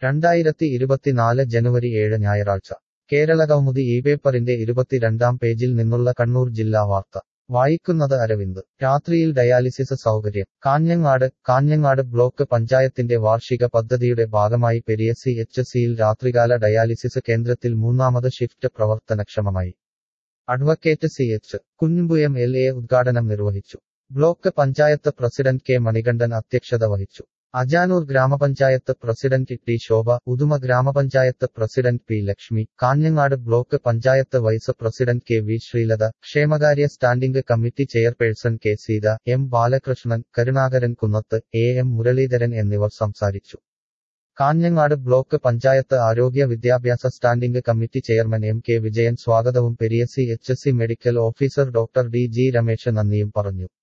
രണ്ടായിരത്തി ഇരുപത്തിനാല് ജനുവരി ഏഴ് ഞായറാഴ്ച കേരളകൗമുദി ഈ പേപ്പറിന്റെ ഇരുപത്തിരണ്ടാം പേജിൽ നിന്നുള്ള കണ്ണൂർ ജില്ലാ വാർത്ത വായിക്കുന്നത് അരവിന്ദ് രാത്രിയിൽ ഡയാലിസിസ് സൗകര്യം കാഞ്ഞങ്ങാട് കാഞ്ഞങ്ങാട് ബ്ലോക്ക് പഞ്ചായത്തിന്റെ വാർഷിക പദ്ധതിയുടെ ഭാഗമായി പെരിയ സി എച്ച് സിയിൽ രാത്രികാല ഡയാലിസിസ് കേന്ദ്രത്തിൽ മൂന്നാമത് ഷിഫ്റ്റ് പ്രവർത്തനക്ഷമമായി അഡ്വക്കേറ്റ് സി എച്ച് കുഞ്ഞുമ്പുയം എൽ എ ഉദ്ഘാടനം നിർവഹിച്ചു block panchayat president K Manikandan അധ്യക്ഷത വഹിച്ചു അജാനൂർ ഗ്രാമപഞ്ചായത്ത് പ്രസിഡന്റ് ടി ശോഭ ഉദുമ ഗ്രാമപഞ്ചായത്ത് president P Lakshmi Kanhangad block panchayat vice president K V Sreelatha ക്ഷേമകാര്യ standing committee chairperson K Seetha M Balakrishnan Karunakaran Kunnath A M Muraleedharan എന്നിവർ സംസാരിച്ചു കാഞ്ഞങ്ങാട് ബ്ലോക്ക് പഞ്ചായത്ത് ആരോഗ്യ വിദ്യാഭ്യാസ standing committee chairman M K Vijayan സ്വാഗതവും Periya C H C medical officer doctor D G Ramesh നന്ദിയും പറഞ്ഞു